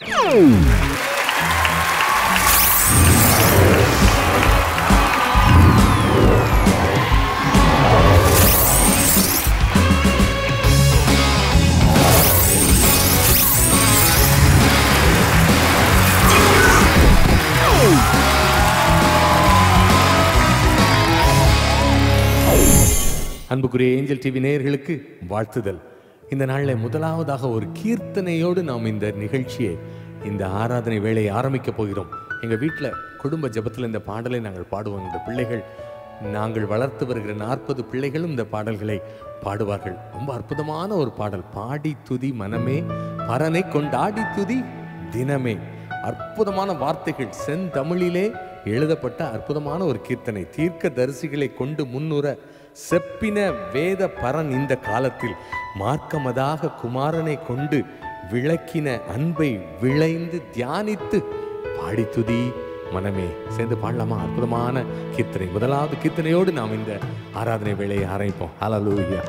அன்புக்குரிய angel TV நேயர்களுக்கு வாழ்த்துதல் இந்த நாளில் முதலாவதாக ஒரு கீர்த்தனையோடு நாம் இந்த நிகழ்ச்சியை இந்த ஆராதனை வேலையை ஆரம்பிக்க போகிறோம் எங்கள் வீட்டில் குடும்ப ஜெபத்தில் இந்த பாடலை நாங்கள் பாடுவோம் இந்த பிள்ளைகள் நாங்கள் வளர்த்து வருகிற நாற்பது பிள்ளைகளும் இந்த பாடல்களை பாடுவார்கள் ரொம்ப அற்புதமான ஒரு பாடல் பாடி துதி மனமே பரனை கொண்டாடி துதி தினமே அற்புதமான வார்த்தைகள் செந்தமிழிலே எழுதப்பட்ட அற்புதமான ஒரு கீர்த்தனை தீர்க்க தரிசிகளை கொண்டு முன்னுற செப்பின வேத பரன் இந்த காலத்தில் மார்க்கமதாக குமாரனை கொண்டு விளக்கின அன்பை விளைந்து தியானித்து பாடி துதி மனமே சேர்ந்து பாடலாமா அற்புதமான கீர்த்தனை முதலாவது கீர்த்தனையோடு நாம் இந்த ஆராதனை வேலையை ஆரம்பிப்போம் ஹalleluya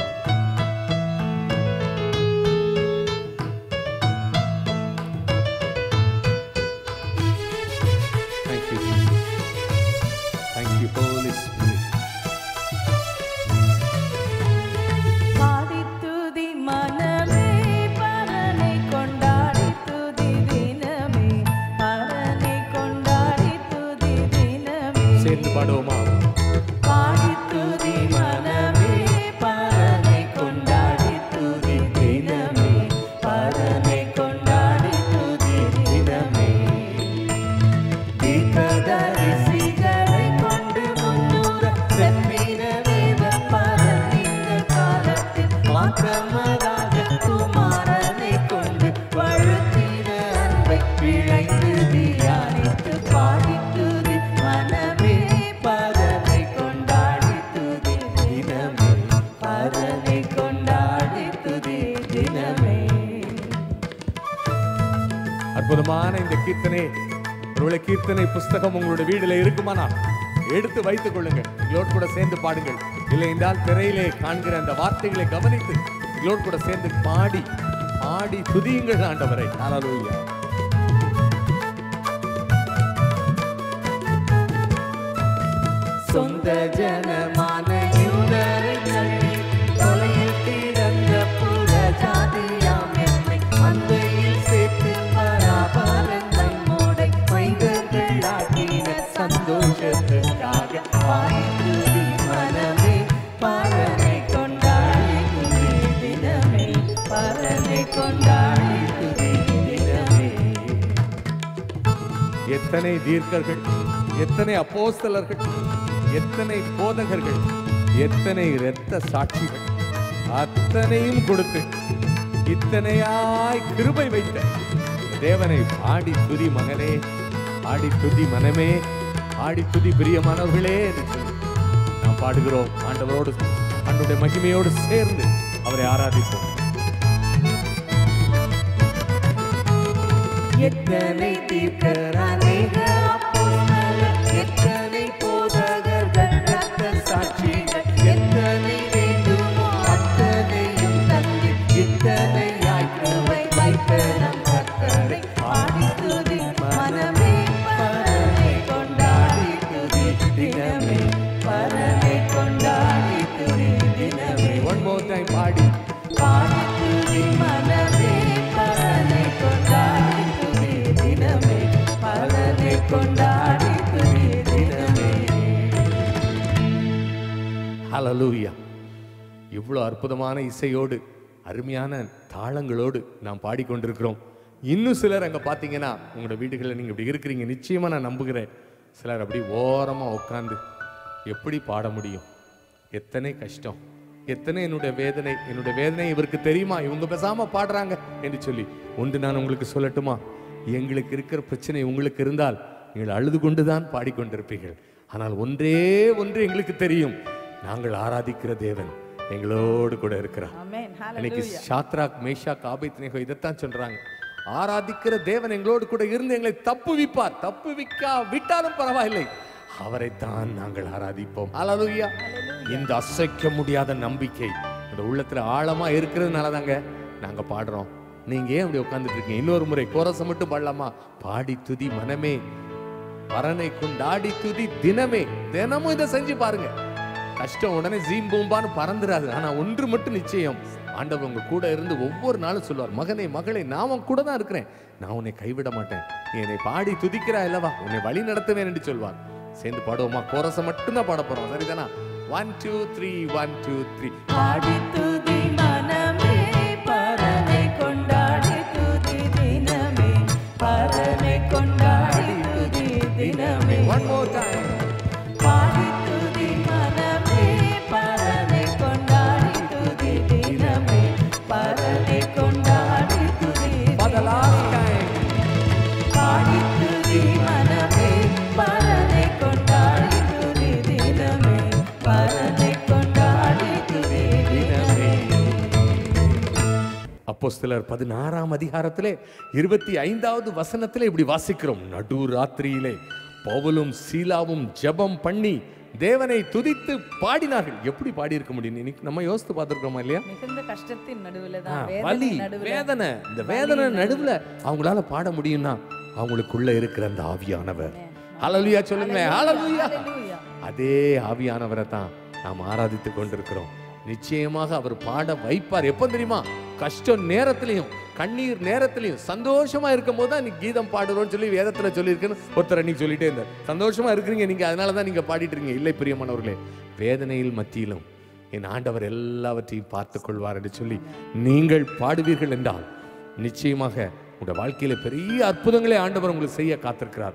Thank you. Thank you, Holy Spirit. பாடி துதி மனமே பரனை கொண்டாடி துதி தினமே பரனை கொண்டாடி துதி தினமே சேர்ந்து பாடுவோமா பாடி துதி மனமே பரனை கொண்டாடி துதி தினமே பரனை கொண்டாடி துதி தினமே தீர்க்கதரிசிகளை கொண்டு முன்னுற செப்பின வேத பரன் இந்த காலத்தில் மாற்றமதாக குமாரனை கொண்டு வழுத்தின அன்பை விளைந்து தியானித்து பாடி துதி மனமே பரனை கொண்டாடி துதி தினமே பரனை கொண்டாடி துதி தினமே அற்புதமான இந்த கீர்த்தனை ஒருவேளை கீர்த்தனை புஸ்தகம் உங்களுடைய வீடுல இருக்குமானா எடுத்து வைத்துக் கொள்ளுங்கள் எங்களோடு கூட சேர்ந்து பாடுங்கள் இல்லை என்றால் திரையிலே காண்கிற அந்த வார்த்தைகளை கவனித்து எங்களோடு கூட சேர்ந்து பாடி பாடி துதியுங்கள் ஆண்டவரை ஹalleluya சொந்த ஜனமான யூதரை தள்ளி தொலையில் கிடந்த புற ஜாதியாம் என்னை அன்பையில் சேர்த்து பராபரன் நம்முடை மைந்தர்களாக்கின சந்தோஷத்துக்காக பாய்த்துதி மனமே பரனை கொண்டாடி துதி தினமே பரனை கொண்டாடி துதி தினமே எத்தனை தீர்க்கர்கள் எத்தனை அப்போஸ்தலர்கள் எத்தனை போதகர்கள் எத்தனை இரத்த சாட்சிகள் அத்தனையும் கொடுத்து இத்தனையாய் கிருபை வைத்த தேவனை ஆடி துதி மகனே ஆடி துதி மனமே ஆடி துதி பிரியமானவர்களே என்று சொல்லி நாம் பாடுகிறோம் ஆண்டவரோடு ஆண்டுடைய மகிமையோடு சேர்ந்து அவரை ஆராதிப்போம் எத்தனை தீர்க்கர் அநேக அப்போஸ்தலர், எத்தனை போதகர்கள், இரத்த சாட்சிகள், எத்தனை வேண்டுமோ அத்தனையும் தந்து, இத்தனையாய் கிருபை வைத்த நம் கர்த்தரை பாடி துதி மனமே பரனை கொண்டாடி துதி தினமே பரனை கொண்டாடி துதி தினமே ஒன் மோர் டைம் பாடி பாடி துதி மனமே பரனை கொண்டாடி துதி தினமே பரனை கொண்டாடி துதி தினமே ஹalleluya இவ்வளோ அற்புதமான இசையோடு அருமையான தாளங்களோடு நாம் பாடிக்கொண்டிருக்கிறோம் இன்னும் சிலர் அங்கே பார்த்தீங்கன்னா உங்களோட வீடுகளில் நீங்கள் இப்படி இருக்கிறீங்க நிச்சயமாக நான் நம்புகிறேன் சிலர் அப்படி ஓரமாக உட்காந்து எப்படி பாட முடியும் எத்தனை கஷ்டம் எத்தனை என்னுடைய வேதனை என்னுடைய வேதனை இவருக்கு தெரியுமா இவங்க பேசாம பாடுறாங்க என்று சொல்லி ஒன்று நான் உங்களுக்கு சொல்லட்டுமா எங்களுக்கு இருக்கிற பிரச்சனை உங்களுக்கு இருந்தால் நீங்கள் அழுது கொண்டுதான் பாடிக்கொண்டிருப்பீர்கள் ஆனால் ஒன்றே ஒன்று எங்களுக்கு தெரியும் நாங்கள் ஆராதிக்கிற தேவன் எங்களோடு கூட இருக்கிறார் ஆமென் இன்னைக்கு சாத்ராக் மேஷாக் ஆபேத்நேகோ இதைத்தான் சொல்றாங்க ஆராதிக்கிற தேவன் எங்களோடு கூட இருந்து எங்களை தப்புவிப்பார் தப்புவிக்கா விட்டாலும் பரவாயில்லை அவரைத்தான் நாங்கள் ஆராதிப்போம் அல்லேலூயா இந்த அசைக்க முடியாத நம்பிக்கை இந்த உள்ளத்துல ஆழமா இருக்கிறதுனால தாங்க நாங்க பாடுறோம் நீங்க ஏன் அப்படி உட்கார்ந்துட்டு இருக்கீங்க இன்னொரு முறை கோரசம் மட்டும் பாடலாமா பாடி துதி மனமே பரனை கொண்டாடி துதி தினமே தினமும் இதை செஞ்சு பாருங்க கஷ்டம் உடனே ஜீம் பூம்பான்னு பறந்துடாது ஆனா ஒன்று மட்டும் நிச்சயம் ஆண்டவர் உங்க கூட இருந்து ஒவ்வொரு நாளும் சொல்லுவார் மகனே மகளே நான் உன் கூட தான் இருக்கிறேன் நான் உன்னை கைவிட மாட்டேன் நீ என்னை பாடி துதிக்கிறா இல்லவா உன்னை வழி நடத்துவேன் என்று சொல்வார் சேர்ந்து பாடுவோமா கோரசம் மட்டும்தான் பாட போறோம் சரிதானா one two three one two three பாடி துதி மனமே பரனை கொண்டாடி துதி தினமே பரனை கொண்டாடி துதி தினமே ஒன் மோர் டைம் பாடி துதி மனமே பரனை கொண்டாடி துதி தினமே பரனை கொண்டாடி துதி For the last time. பாடி துதி மனமே பரனை கொண்டாடி துதி தினமே பரனை கொண்டாடி துதி தினமே அப்போஸ்தலர் பதினாறாம் அதிகாரத்திலே இருபத்தி ஐந்தாவது வசனத்திலே இப்படி வாசிக்கிறோம் நடு ராத்திரியிலே பவுலும் சீலாவும் ஜெபம் பண்ணி தேவனை துதித்து பாடினார்கள் எப்படி பாடி இருக்க முடியும் இன்னைக்கு நம்ம யோசித்து பார்த்திருக்கோமா இல்லையா மிகுந்த கஷ்டத்தின் நடுவுல ஆ, தான் வலி வேதனை நடுவுல வேதனை இந்த வேதனை நடுவுல அவங்களால பாட முடியும்னா அவங்களுக்குள்ள இருக்கிற அந்த ஆவியானவர் ஹalleluya சொல்லுங்களேன் ஹalleluya Hallelujah. அதே ஆவியானவரை தான் நாம் ஆராதித்து கொண்டிருக்கிறோம் நிச்சயமாக அவர் பாட வைப்பார் எப்போ தெரியுமா கஷ்டம் நேரத்திலையும் கண்ணீர் நேரத்திலையும் சந்தோஷமா இருக்கும் போது தான் நீ கீதம் பாடுறோம்னு சொல்லி வேதத்துல சொல்லியிருக்குன்னு ஒருத்தர் அன்னைக்கு சொல்லிட்டே இருந்தார் சந்தோஷமா இருக்கிறீங்க நீங்க அதனால தான் நீங்க பாடிட்டு இருக்கீங்க இல்லை பிரியமானவர்களே வேதனையில் மத்தியிலும் என் ஆண்டவர் எல்லாவற்றையும் பார்த்துக் கொள்வார் என்று சொல்லி நீங்கள் பாடுவீர்கள் என்றால் நிச்சயமாக உங்களுடைய வாழ்க்கையில பெரிய அற்புதங்களை ஆண்டவர் உங்களுக்கு செய்ய காத்திருக்கிறார்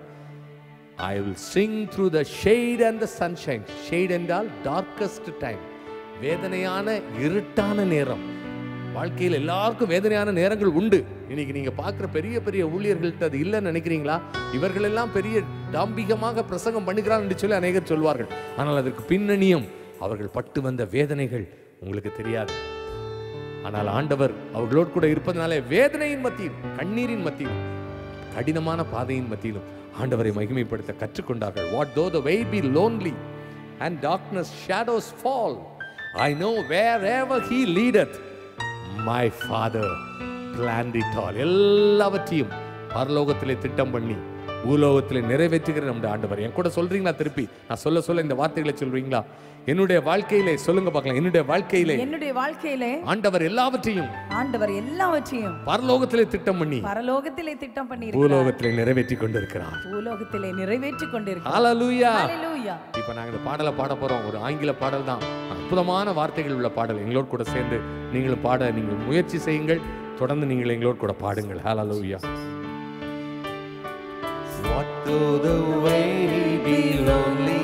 I will sing through the shade and the sunshine shade என்றால் டார்க்கஸ்ட் டைம் வேதனையான இருட்டான நேரம் வாழ்க்கையில் எல்லாருக்கும் வேதனையான நேரங்கள் உண்டு இன்னைக்கு நீங்க பார்க்குற பெரிய பெரிய ஊழியர்கள்ட்ட அது இல்லைன்னு நினைக்கிறீங்களா இவர்கள் எல்லாம் பெரிய டாம்பிகமாக பிரசங்கம் பண்ணுகிறார் என்று சொல்லி அநேகர் சொல்வார்கள் ஆனால் அதற்கு பின்னணியும் அவர்கள் பட்டு வந்த வேதனைகள் உங்களுக்கு தெரியாது ஆனால் ஆண்டவர் அவர்களோடு கூட இருப்பதனாலே வேதனையின் மத்தியில் கண்ணீரின் மத்தியில் கடினமான பாதையின் மத்தியிலும் ஆண்டவரை மகிமைப்படுத்த கற்றுக்கொண்டார்கள் what though the way be lonely and darkness shadows fall I know wherever he leadeth my father planned it all எல்லாவற்றையும் பரலோகத்திலே திட்டம் பண்ணி பூலோகத்திலே நிறைவேற்றுகிற நம்முடைய ஆண்டவர் என் கூட சொல்றீங்களா திருப்பி நான் சொல்ல சொல்ல இந்த வார்த்தைகளை சொல்றீங்களா என்னுடைய வாழ்க்கையிலே சொல்லுங்க பார்க்கலாம் என்னுடைய வாழ்க்கையிலே என்னுடைய வாழ்க்கையிலே ஆண்டவர் எல்லாவற்றையும் ஆண்டவர் எல்லாவற்றையும் பரலோகத்திலே திட்டம் பண்ணி பரலோகத்திலே திட்டம் பண்ணி பூலோகத்திலே நிறைவேற்றி கொண்டிருக்கிறார் பூலோகத்திலே நிறைவேற்றி கொண்டிருக்கிறார் ஹalleluya Hallelujah. இப்போ நாங்க இந்த பாடலை பாட போறோம் ஒரு ஆங்கில பாடல் தான் அற்புதமான வார்த்தைகள் உள்ள பாடல் எங்களோடு கூட சேர்ந்து நீங்களும் பாட நீங்கள் முயற்சி செய்யுங்கள் தொடர்ந்து நீங்கள் எங்களோடு கூட பாடுங்கள் ஹalleluya What though the way be lonely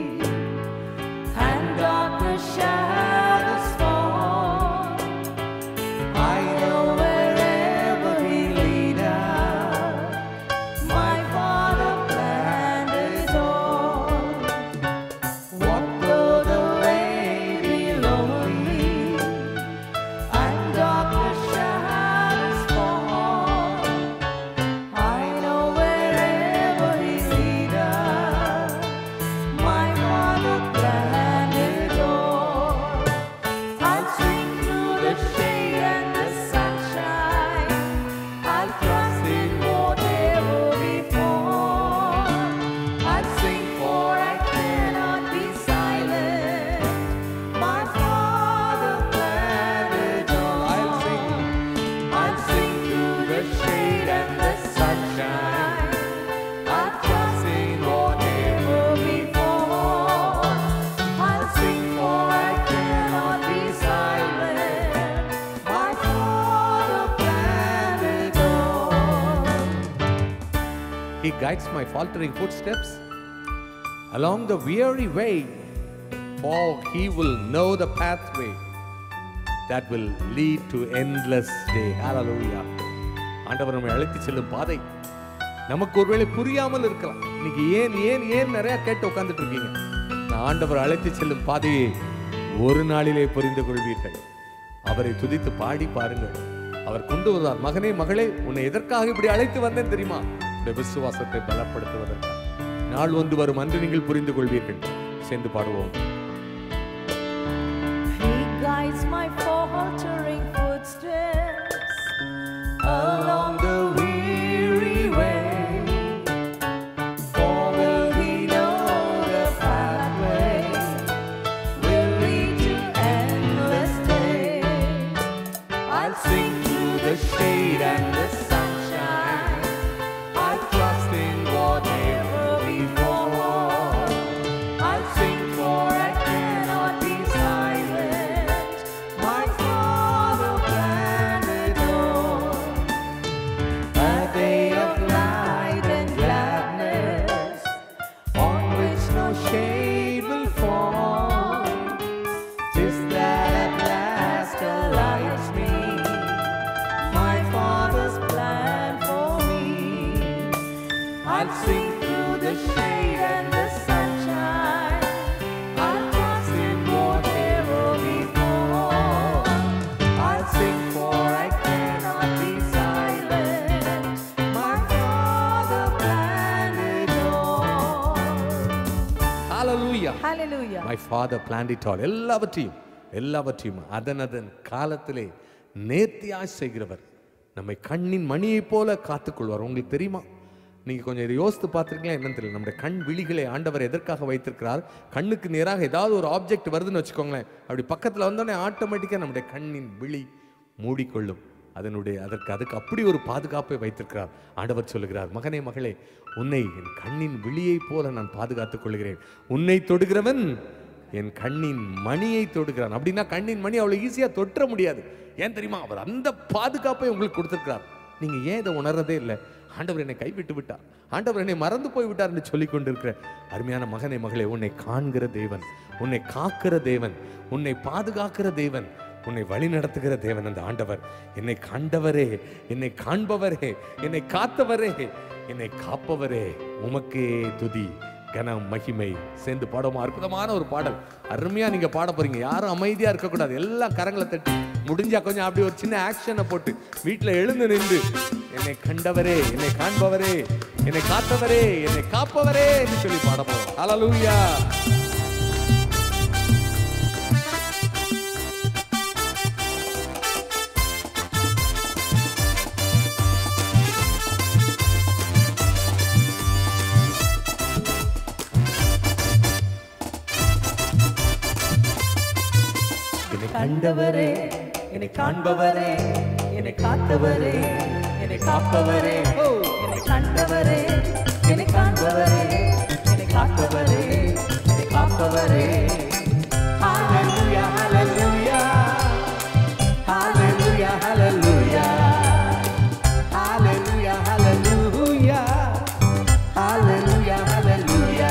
And darkness shadows fall. I know wherever He lead us, my Father planned it all. What though the way be lonely, and darkness shadows fall. I know wherever He lead us, my Father planned it all. I'll swing through the shade and the sunshine. I'll trust in whatever befall. I'll sing for I cannot be silent. My Father planned it all. I'll sing. I'll sing through the shade and the sunshine. I'll trust in whatever befall. I'll sing for I cannot be silent. My Father planned it all. He guides my faltering footsteps along the weary way for he will know the pathway that will lead to endless day hallelujah ஆண்டவர் நம்மை அழைத்து செல்லும் பாதை நமக்கு ஒருவேளை புரியாமல் இருக்கலாம் இன்னைக்கு ஏன் ஏன் ஏன் நிறைய கேட்டு உட்கார்ந்துட்டு இருக்கீங்க நான் ஆண்டவர் அழைத்து செல்லும் பாதையை ஒரு நாளிலே புரிந்து கொள்வீர்கள் அவரை துதித்து பாடி பாருங்கள் அவர் கொண்டு வருவார் மகனே மகளே உன்னை எதற்காக இப்படி அழைத்து வந்தேன் தெரியுமா இந்த விசுவாசத்தை பலப்படுத்துவதற்காக நாள் ஒன்று வரும் அன்று நீங்கள் புரிந்து கொள்வீர்கள் சேர்ந்து பாடுவோம் He guides my faltering footsteps along the weary way. For will He know the pathway will lead to endless day. I'll sing through the shade and the sunshine. I'll trust in whatever befall. I'll sing for I cannot be silent. My Father planned it all. A day of light and gladness on which no shade will fall. Tis that at last alights me, my Father's plan for me. I'll sing through the shade and the sunshine. I'll trust in whatever befall. I'll sing for I cannot be silent. My Father planned it all. Hallelujah. Hallelujah. My father planned it all எல்லாவற்றையும் எல்லாவற்றையும் அதன் அதன் காலத்திலே நேர்த்தியாய் செய்கிறவர் நம்மை கண்ணின் மணியைப் போல காத்துக்கொள்வார் உங்களுக்கு தெரியுமா நீங்க கொஞ்சம் இதை யோசித்து பார்த்துருக்கலாம் என்னன்னு தெரியல நம்முடைய கண் விழிகளை ஆண்டவர் எதற்காக வைத்திருக்கிறார் கண்ணுக்கு நேராக ஏதாவது ஒரு ஆப்ஜெக்ட் வருதுன்னு வச்சுக்கோங்களேன் அப்படி பக்கத்தில் வந்தோடனே ஆட்டோமேட்டிக்காக நம்முடைய கண்ணின் விழி மூடிக்கொள்ளும் அதனுடைய அதற்கு அதுக்கு அப்படி ஒரு பாதுகாப்பை வைத்திருக்கிறார் ஆண்டவர் சொல்லுகிறார் மகனே மகளே உன்னை என் கண்ணின் விழியைப் போல நான் பாதுகாத்துக் கொள்கிறேன் உன்னை தொடுகிறவன் என் கண்ணின் மணியை தொடுகிறான் அப்படின்னா கண்ணின் மணி அவ்வளவு ஈஸியா தொற்ற முடியாது ஏன் தெரியுமா அவர் அந்த பாதுகாப்பை உங்களுக்கு கொடுத்திருக்கிறார் நீங்க ஏன் இதை உணர்றதே இல்லை ஆண்டவர் என்னை கைவிட்டு விட்டார் ஆண்டவர் என்னை மறந்து போய் விட்டார் என்று சொல்லிக் கொண்டிருக்கிற அருமையான மகனே மகளே உன்னை காண்கிற தேவன் உன்னை காக்கிற தேவன் உன்னை பாதுகாக்கிற தேவன் உன்னை வழி நடத்துகிற தேவன் அந்த ஆண்டவர் என்னை கண்டவரே என்னை காண்பவரே என்னை காத்தவரே என்னை காப்பவரே உமக்கே துதி கனம் மகிமை சேர்ந்து பாடுவோம் அற்புதமான ஒரு பாடல் அருமையா நீங்க பாட போறீங்க யாரும் அமைதியா இருக்கக்கூடாது எல்லாம் கரங்களை தட்டி முடிஞ்சா கொஞ்சம் அப்படி ஒரு சின்ன ஆக்ஷனை போட்டு வீட்டுல எழுந்து நின்று என்னை கண்டவரே என்னை காண்பவரே என்னை காத்தவரே என்னை காப்பவரே என்று சொல்லி பாட போறோம் ஹalleluya என்னை கண்டவரே என்னை காண்பவரே என்னை காத்தவரே என்னை காப்பவரே ஓ என்னை கண்டவரே என்னை காண்பவரே என்னை காத்தவரே என்னை காப்பவரே ஹalleluya ஹalleluya ஹalleluya ஹalleluya ஹalleluya ஹalleluya ஹalleluya ஹalleluya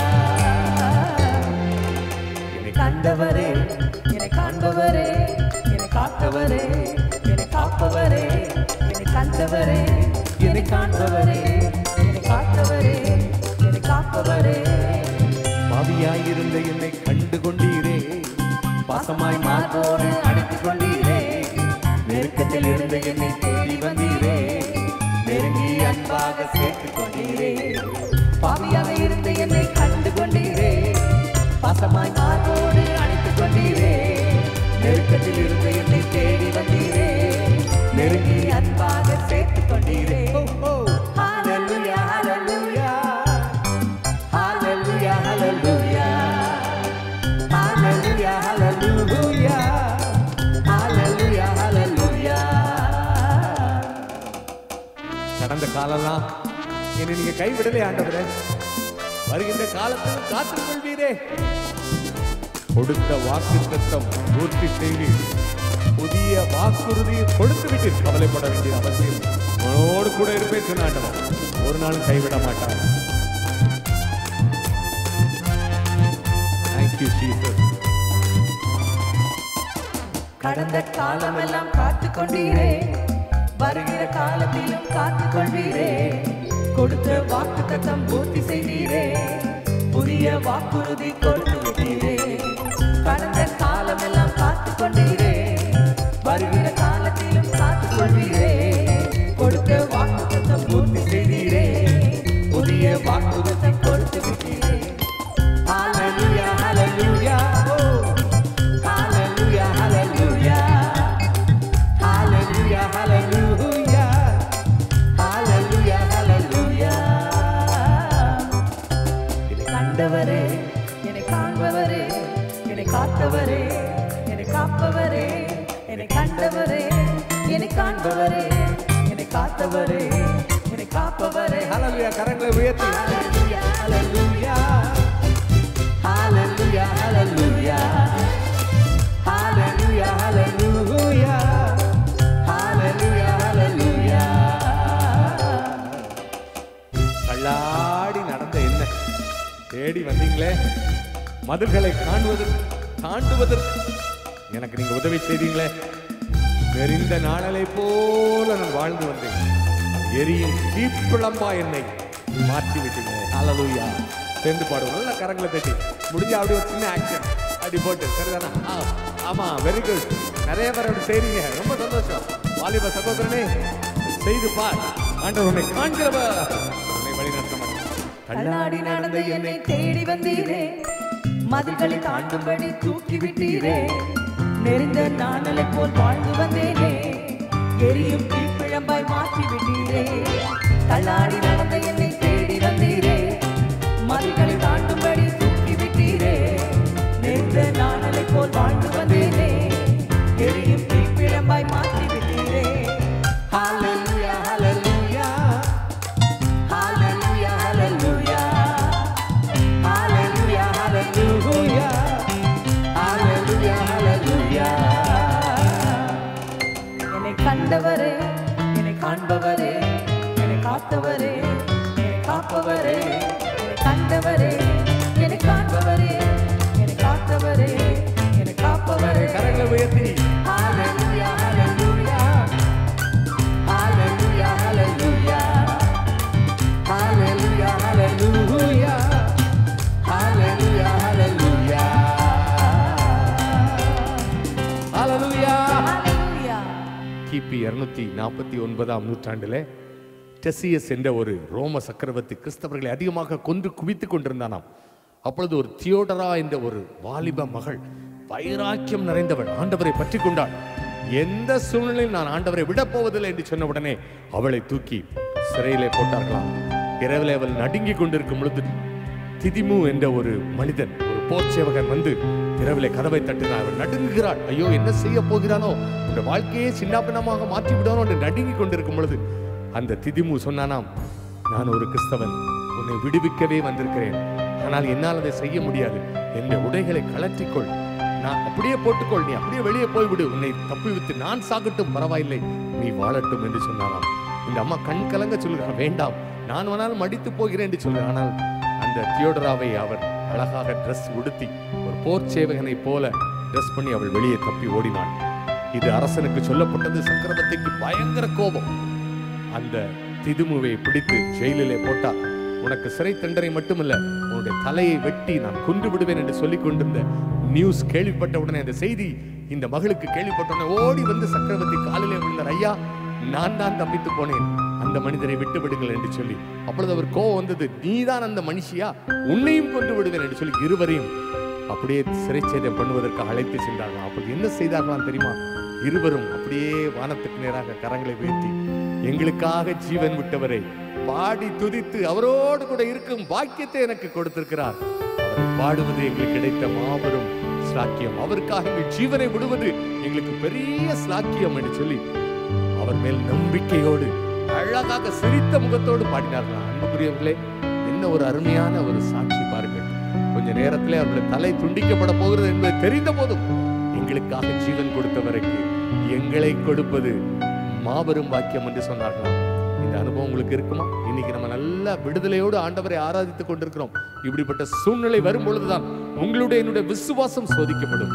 என்னை கண்டவரே என்னை காண்பவரே என்னை காத்தவரே என்னை காப்பவரே என்னை கண்டவரே என்னை காண்பவரே என்னை காத்தவரே என்னை காப்பவரே பாவியாயிருந்த என்னை கண்டு கொண்டீரே பாசமாய் மார்போடு அணைத்துக் கொண்டீரே நெருக்கத்தில் இருந்த என்னை தேடி வந்தீரே நெருங்கி அன்பாக சேர்த்துக் கொண்டீரே பாவியாக இருந்த என்னை கண்டு கொண்டீரே பாசமாய் மார்போடு அணைத்துக் கொண்டீரே நெருக்கத்தில் இருந்த என்னை தேடி வந்தீரே நெருங்கி அன்பாக சேர்த்துக் கொண்டீரே ஹalleluya ஹalleluya ஹalleluya ஹalleluya ஹalleluya ஹalleluya ஹalleluya ஹalleluya கடந்த காலம்லாம் என்னை நீங்க கைவிடலே ஆண்டவரே வருகின்ற காலத்தில் காத்துக் கொள்வீரே கொடுத்த வாக்கு தத்தம் பூர்த்தி செய்வீர் புதிய வாக்குறுதியை கொடுத்து விட்டீர் கவலைப்பட வேண்டிய அவசியம் உன்னோடு கூட இருப்பேன் சொன்ன ஆண்டவர் ஒரு நாள் கைவிட மாட்டார் தேங்க்யூ ஜீசஸ் கடந்த காலமெல்லாம் காத்து கொண்டீரே வருகிற காலத்திலும் காத்து கொள்வீரே கொடுத்த வாக்கு தத்தம் பூர்த்தி செய்தீரே புதிய வாக்குறுதி கொடுத்து விட்டீரே கடந்த காலமெல்லாம் காத்து கொண்டீரே வருகிற காலத்திலும் காத்து கொள்வீரே கொடுத்த வாக்கு தத்தம் பூர்த்தி செய்தீரே புதிய வாக்குறுதி கொடுத்து விட்டீரே Hallelujah, hallelujah, oh. Hallelujah, hallelujah. Hallelujah, hallelujah. பார்த்தவரே என்னை காப்பவரே என்னை கண்டவரே என்னை காண்பவரே என்னை காத்தவரே என்னை காப்பவரே ஹalleluya கரங்களை உயர்த்தி Hallelujah, hallelujah. Hallelujah, hallelujah. Hallelujah, hallelujah. Hallelujah, hallelujah. தள்ளாடி நடந்த என்ன தேடி வந்தீங்களே மதில்களை காண்பதற்கு தாண்டுவதற்கு எனக்கு நீங்க உதவி செய்தீங்களே நெறிந்த நாளலை போல நான் வாழ்ந்து வந்தேன் எரியும் தீப்பிழம்பா என்னை மாற்றி விட்டீங்க ஹalleluya சேர்ந்து பாடுவோம் நல்ல கரங்களை தட்டி முடிஞ்ச அப்படியே ஒரு சின்ன ஆக்ஷன் அப்படி போட்டு சரிதானா ஆ, ஆமா வெரி குட் நிறைய பேர் அப்படி செய்றீங்க ரொம்ப சந்தோஷம் வாலிப சகோதரனே செய்து பார் ஆண்டவர் உன்னை காண்கிறவர் உன்னை வழி நடத்த மாட்டார் தள்ளாடி நடந்த என்னை தேடி வந்தீரே மதில்களை தாண்டும்படி தூக்கி விட்டீரே நெறிந்த நாணலை போல் வாழ்ந்து வந்தேனே எரியும் தீப்பிழம்பாய் மாற்றி விட்டீரே தள்ளாடி நடந்த என்னை தேடி வந்தீரே மதில்களை தாண்டும்படி தூக்கி விட்டீரே நெறிந்த நாணலை போல் வாழ்ந்து வந்தேனே எரியும் தீப்பிழம்பாய் மாற்றி விட்டீரே Hallelujah, hallelujah. Hallelujah, hallelujah. Hallelujah, hallelujah. Hallelujah, hallelujah. என்னை கண்டவரே என்னை காண்பவரே என்னை காத்தவரே என்னை காப்பவரே என்னை கண்டவரே என்னை காண்பவரே என்னை காத்தவரே என்னை காப்பவரே கரங்களை உயர்த்தி Hallelujah, hallelujah. Hallelujah, hallelujah. Hallelujah, hallelujah. Hallelujah, hallelujah. ஹalleluya Hallelujah. கிபி இருநூத்தி நாற்பத்தி ஒன்பதாம் நூற்றாண்டிலே டெசியஸ் என்ற ஒரு ரோம சக்கரவர்த்தி கிறிஸ்தவர்களை அதிகமாக கொன்று குவித்துக் கொண்டிருந்தானாம் அப்பொழுது ஒரு தியோடரா என்ற ஒரு வாலிப மகள் வைராக்கியம் நிறைந்தவள் ஆண்டவரை பற்றி கொண்டாள் எந்த சூழ்நிலையில் நான் ஆண்டவரை விடப் போவதில்லை என்று சொன்ன உடனே அவளை தூக்கி சிறையிலே போட்டார்களாம் இரவிலே அவள் நடுங்கிக் கொண்டிருக்கும் பொழுது திதிமு என்ற ஒரு மனிதன் ஒரு போர் சேவகன் வந்து இரவிலே கதவை தட்டினார் அவன் நடுங்குகிறாள் ஐயோ என்ன செய்ய போகிறானோ இந்த வாழ்க்கையே சின்னாபின்னமாக மாற்றி விடானோ என்று நடுங்கிக் கொண்டிருக்கும் பொழுது அந்த திதிமு சொன்னானாம் நான் ஒரு கிறிஸ்தவன் உன்னை விடுவிக்கவே வந்திருக்கிறேன் ஆனால் என்னால் அதை செய்ய முடியாது என்னுடைய உடைகளை கழற்றிக்கொள் நான் அப்படியே போட்டுக்கொள் நீ அப்படியே வெளியே போய்விடு உன்னை தப்புவித்து நான் சாகட்டும் பரவாயில்லை நீ வாழட்டும் என்று சொன்னாராம் இந்த அம்மா கண் கலங்க சொல்கிறார் வேண்டாம் நான் வேணாலும் மடித்து போகிறேன் என்று சொல்கிறார் ஆனால் அந்த தியோடராவை அவர் அழகாக ட்ரெஸ் உடுத்தி ஒரு போர் சேவகனை போல ட்ரெஸ் பண்ணி அவள் வெளியே தப்பி ஓடினாள் இது அரசனுக்கு சொல்லப்பட்டது சக்கரவர்த்திக்கு பயங்கர கோபம் அந்த திதுமுவை பிடித்து ஜெயிலிலே போட்டார் உனக்கு சிறை தண்டனை மட்டுமல்ல உன்னுடைய தலையை வெட்டி நான் கொன்று விடுவேன் என்று சொல்லிக் கொண்டிருந்த நியூஸ் கேள்விப்பட்ட உடனே அந்த செய்தி இந்த மகளுக்கு கேள்விப்பட்ட உடனே ஓடி வந்து சக்கரவர்த்தி காலிலே விழுந்தார் ஐயா நான் தான் தப்பித்து போனேன் அந்த மனிதரை விட்டு விடுங்கள் என்று சொல்லி அப்பொழுது அவர் கோவம் வந்தது நீதான் அந்த மனுஷியா உன்னையும் கொண்டு விடுவேன் என்று சொல்லி இருவரையும் அப்படியே சிறைச்சேதம் பண்ணுவதற்காக அழைத்து சென்றார்கள் அப்போது என்ன செய்தார்களாம் தெரியுமா இருவரும் அப்படியே வானத்துக்கு நேராக கரங்களை உயர்த்தி எங்களுக்காக ஜீவன் விட்டவரை பாடி துதித்து அவரோடு கூட இருக்கும் பாக்கியத்தை எனக்கு கொடுத்திருக்கிறார் அவரை பாடுவது எங்களுக்கு கிடைத்த மாபெரும் ஸ்லாக்கியம் அவருக்காக எங்கள் ஜீவனை விடுவது எங்களுக்கு பெரிய ஸ்லாக்கியம் என்று சொல்லி அவர் மேல் நம்பிக்கையோடு அழகாக சிரித்த முகத்தோடு பாடினார்களாம் அன்புக்குரியவர்களே என்ன ஒரு அருமையான ஒரு சாட்சி பாருங்கள் கொஞ்ச நேரத்திலே அவருடைய தலை துண்டிக்கப்பட போகிறது என்பது தெரிந்த போதும் எங்களுக்காக ஜீவன் கொடுத்தவருக்கு எங்களை கொடுப்பது மாபெரும் பாக்கியம் என்று சொன்னார்களாம் இந்த அனுபவம் உங்களுக்கு இருக்குமா இன்னைக்கு நம்ம நல்ல விடுதலையோடு ஆண்டவரை ஆராதித்துக் கொண்டிருக்கிறோம் இப்படிப்பட்ட சூழ்நிலை வரும் பொழுதுதான் உங்களுடைய என்னுடைய விசுவாசம் சோதிக்கப்படும்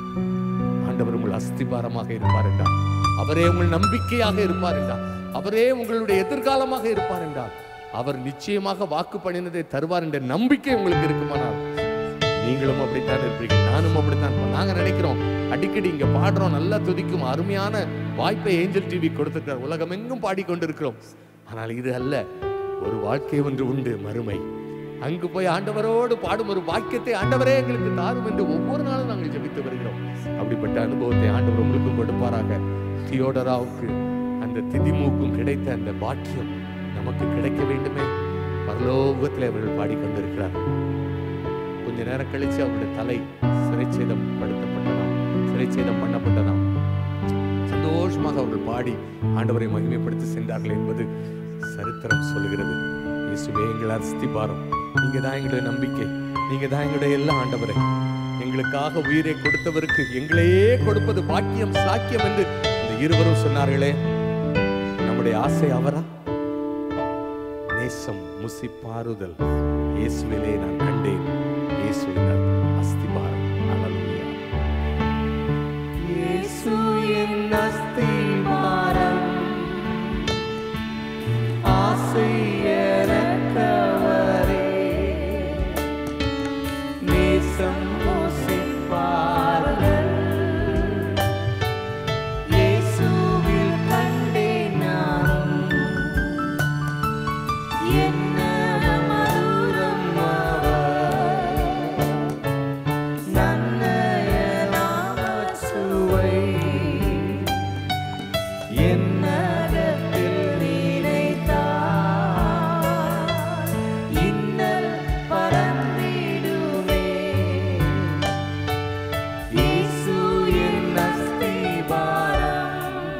ஆண்டவர் உங்கள் அஸ்திபாரமாக இருப்பார் என்றால் அவரே உங்கள் நம்பிக்கையாக இருப்பார் என்றால் அவரே உங்களுடைய எதிர்காலமாக இருப்பார் என்றால் அவர் நிச்சயமாக வாக்கு பண்ணினதை தருவார் என்ற நம்பிக்கை உங்களுக்கு இருக்குமானால் நீங்களும் அப்படித்தான் இருப்பீர்கள் நானும் அப்படித்தான் இருப்பேன். நாங்க நினைக்கிறோம் அடிக்கடி இங்க பாடுறோம் நல்லா துதிக்கும் அருமையான வாய்ப்பை ஏஞ்சல் டிவி கொடுத்திருக்கிறார் உலகம் எங்கும் பாடிக்கொண்டிருக்கிறோம் ஆனால் இது அல்ல ஒரு வாழ்க்கை ஒன்று உண்டு மறுமை அங்கு போய் ஆண்டவரோடு பாடும் ஒரு வாக்கியத்தை ஆண்டவரே எங்களுக்கு தாரும் என்று ஒவ்வொரு நாளும் நாங்கள் ஜெபித்து வருகிறோம் அப்படிப்பட்ட அனுபவத்தை ஆண்டவர் உங்களுக்கும் கொடுப்பாராக தியோடராவுக்கு அந்த திதிமூக்கும் கிடைத்த அந்த பாக்கியம் நமக்கு கிடைக்க வேண்டுமே பரலோகத்தில் அவர்கள் பாடிக்கொண்டிருக்கிறார் கொஞ்ச கொஞ்ச நேரம் கழிச்சு அவருடைய தலை சிறைச்சேதம் படுத்தப்பட்டதாம் சிறைச்சேதம் பண்ணப்பட்டதாம் சந்தோஷமாக அவர்கள் பாடி ஆண்டவரை மகிமைப்படுத்தி சென்றார்கள் என்பது சரித்திரம் சொல்லுகிறது இயேசுவே எங்கள் அஸ்திபாரம் நீங்க தான் எங்களுடைய நம்பிக்கை நீங்க தான் எங்களுடைய எல்லா ஆண்டவரை எங்களுக்காக உயிரை கொடுத்தவருக்கு எங்களையே கொடுப்பது பாக்கியம் சாக்கியம் என்று இந்த இருவரும் சொன்னார்களே நம்முடைய ஆசை அவரா நேசம் முசிப்பாறுதல் இயேசுவிலே நான் கண்டேன் இயேசுவின் அஸ்திபாரம் அல்லேலூயா இயேசு என் அஸ்திபாரம் ஆசை எனக்கவரே நேசம் யோசிப்பார்கள் இயேசுவில் கண்டேன் நானும் என்ன மதுரம் அவர் நன்னயனாமற் சுவை என்னகத்தில் நினைத்தார் இன்னல் பறந்திடுமே இயேசு என் அஸ்திபாரம்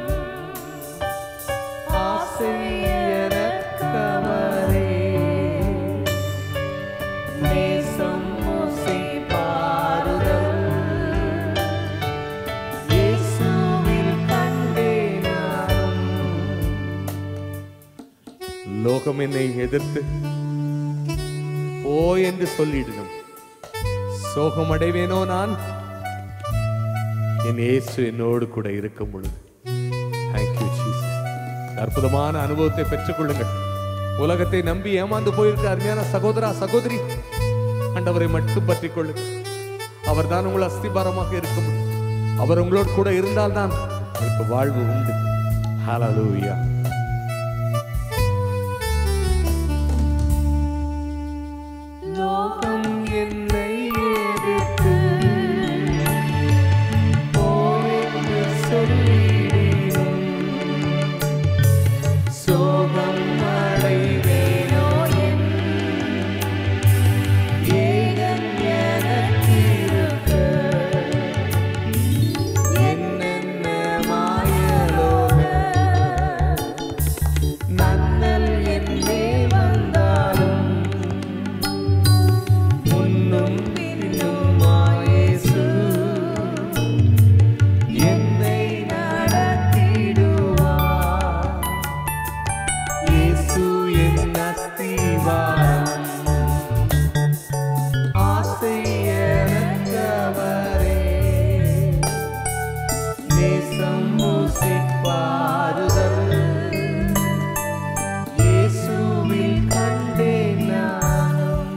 ஆசை எனக்கவரே நேசம் முசிப்பாறுதல் இயேசுவில் கண்டேனாம் லோகம் என்னை எதிர்த்து போ என்று சொல்லிடணும் சோகம் அடைவேனோ நான் என் இயேசு என்னோடு கூட இருக்கும் பொழுது தேங்க்யூ ஜீசஸ் அற்புதமான அனுபவத்தை பெற்றுக்கொள்ளுங்கள் உலகத்தை நம்பி ஏமாந்து போயிருக்க அருமையான சகோதரா சகோதரி ஆண்டவரை மட்டும் பற்றிக் கொள்ளுங்கள் அவர்தான் உங்கள் அஸ்திபாரமாக இருக்க முடியும் அவர் உங்களோடு கூட இருந்தால்தான் உங்களுக்கு வாழ்வு உண்டு ஹalleluya லோகம் என்னை எதிர்த்து போரென்று சொல்லிடினும் சோகம் அடைவேனோ என் ஏகன் எனக்கிருக்க என்னென்ன மாயலோக நன்னல் என்னே வந்தாலும் முன்னும் பின்னுமாயேசு என்னை நடத்திடுவார் இயேசு என் அஸ்திவாரம் ஆசை எனக்கவரே நேசம் மூசிப்பாறுதல் இயேசுவில் கண்டேன் நானும்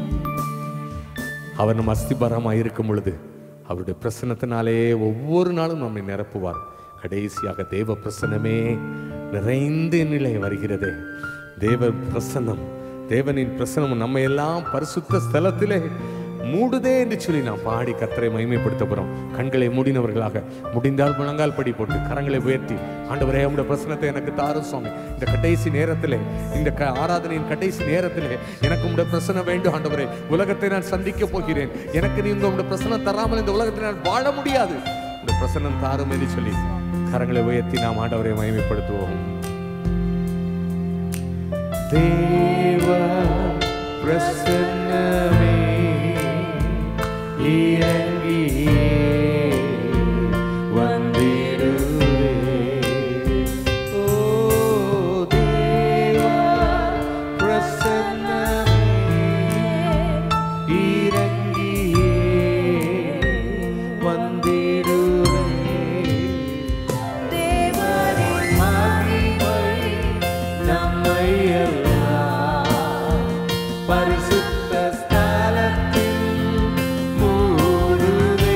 அவர் நம் அஸ்திபாரமாக இருக்கும் பொழுது அவருடைய பிரசன்னத்தினாலே ஒவ்வொரு நாளும் நம்மை நிரப்புவார் கடைசியாக தேவ பிரசன்னமே நிறைந்து நிலை வருகிறதே தேவ பிரசன்னம் தேவனின் பிரசன்னம் நம்ம எல்லாம் பரிசுத்த ஸ்தலத்திலே மூடுதே என்று சொல்லி நாம் பாடி கத்தரை மகிமைப்படுத்த போறோம் கண்களை மூடினவர்களாக முடிந்தால் முழங்கால் படி போட்டு கரங்களை உயர்த்தி ஆண்டவரே உம்முடைய பிரசனத்தை எனக்கு தாரும் சுவாமி இந்த கடைசி நேரத்திலே இந்த க- ஆராதனையின் கடைசி நேரத்திலே எனக்கு உம்முடைய பிரசனம் வேண்டும் ஆண்டவரே உலகத்தை நான் சந்திக்க போகிறேன் எனக்கு நீங்க உம்முடைய பிரசனம் தராமல் இந்த உலகத்தில் நான் வாழ முடியாது இந்த பிரசனம் தாரும் என்று சொல்லி கரங்களை உயர்த்தி நாம் ஆண்டவரை மகிமைப்படுத்துவோம் தேவ பிரசன்னமே இறங்கியே வந்திடுவே ஓ தேவ பிரசன்னமே இறங்கியே வந்திடுவே தேவரின் மகிமை நம்மை எல்லாம் பரிசுத்த ஸ்தலத்தில் மூடுதே.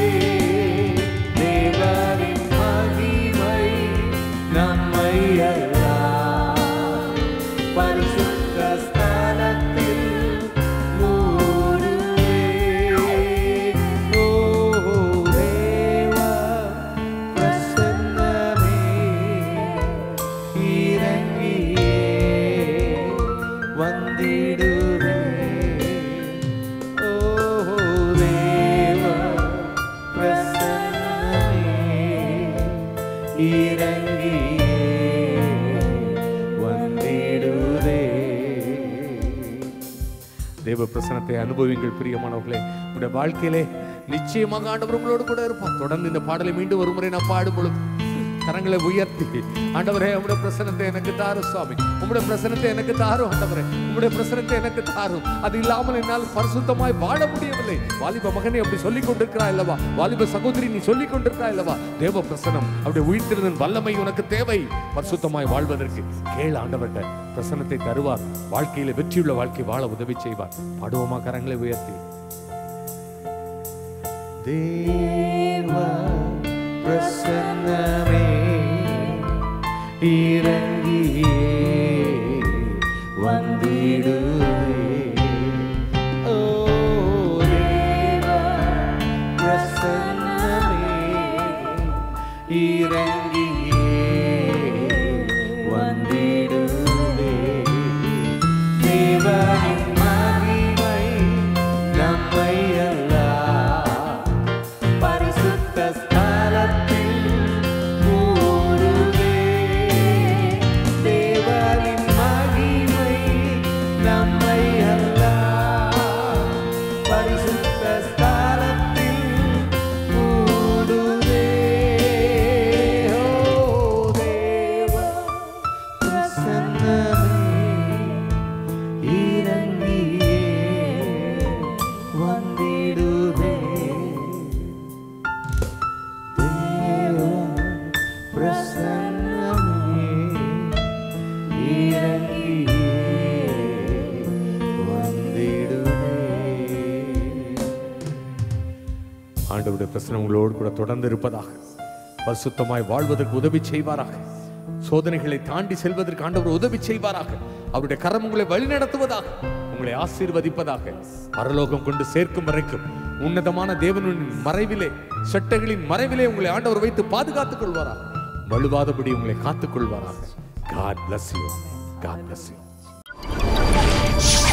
தேவரின் மகிமை நம்மை எல்லாம் பரிசுத்த ஸ்தலத்தில் மூடுதே. ஓ தேவ பிரசன்னமே இறங்கியே வந்திடுவே ஓ தேவ பிரசனத்தை அனுபவிங்கள் பிரியமானவர்களே உங்களுடைய வாழ்க்கையிலே நிச்சயமாக ஆண்டவர் உங்களோடு கூட இருப்பார் தொடர்ந்து இந்த பாடலை மீண்டும் ஒரு முறை நான் பாடும் பொழுது கரங்களை உயர்த்தி ஆண்டவரே உங்களுடைய பிரசனத்தை எனக்கு தாரும் சுவாமி உங்களுடைய பிரசனத்தை எனக்கு தாரும் ஆண்டவரே உங்களுடைய பிரசனத்தை எனக்கு தாரும் அது இல்லாமல் என்னால் பரிசுத்தமாய் வாழ முடியவில்லை வாலிப மகனே அப்படி சொல்லிக் கொண்டிருக்கிறா அல்லவா வாலிப சகோதரி நீ சொல்லிக் கொண்டிருக்கிறா அல்லவா தேவ பிரசனம் அப்படி உயிர்த்திருந்தன் வல்லமை உனக்கு தேவை பரிசுத்தமாய் வாழ்வதற்கு கேள் ஆண்டவர்கிட்ட பிரசனத்தை தருவார் வாழ்க்கையில வெற்றியுள்ள வாழ்க்கை வாழ உதவி செய்வார் பாடுவோமா கரங்களை உயர்த்தி தேவ பிரசன்னமே இறங்கியே வந்திடுவே ஓ தேவ பிரசன்னமே இறங்கியே வந்திடுவே தேவனின் மகிமை நம்மை எல்லாம் பரிசுத்த ஸ்தலத்தில் மூடுவே. தேவனின் மகிமை நம்மை எல்லாம் பரிசுத்த ஸ்தலத்தில் மூடுவே. ஓ தேவ பிரசன்னமே இறங்கியே வந்திடுவே தேவ பிரசன்னமே இறங்கியே வந்திடுவே ஆண்டவருடைய பிரசனம் உங்களோடு கூட தொடர்ந்து இருப்பதாக பரிசுத்தமாய் வாழ்வதற்கு உதவி செய்வாராக சோதனைகளை தாண்டி செல்வதற்கு ஆண்டவர் உதவி செய்வாராக அவருடைய கரம் உங்களை வழிநடத்துவதாக உங்களை ஆசீர்வதிப்பதாக பரலோகம் கொண்டு சேர்க்கும் வரைக்கும் உன்னதமான தேவனின் மறைவிலே சட்டைகளின் மறைவிலே உங்களை ஆண்டவர் வைத்து பாதுகாத்துக் கொள்வாராக வலுவாதபடி உங்களை காத்துக் கொள்வாராக God bless you. God bless you.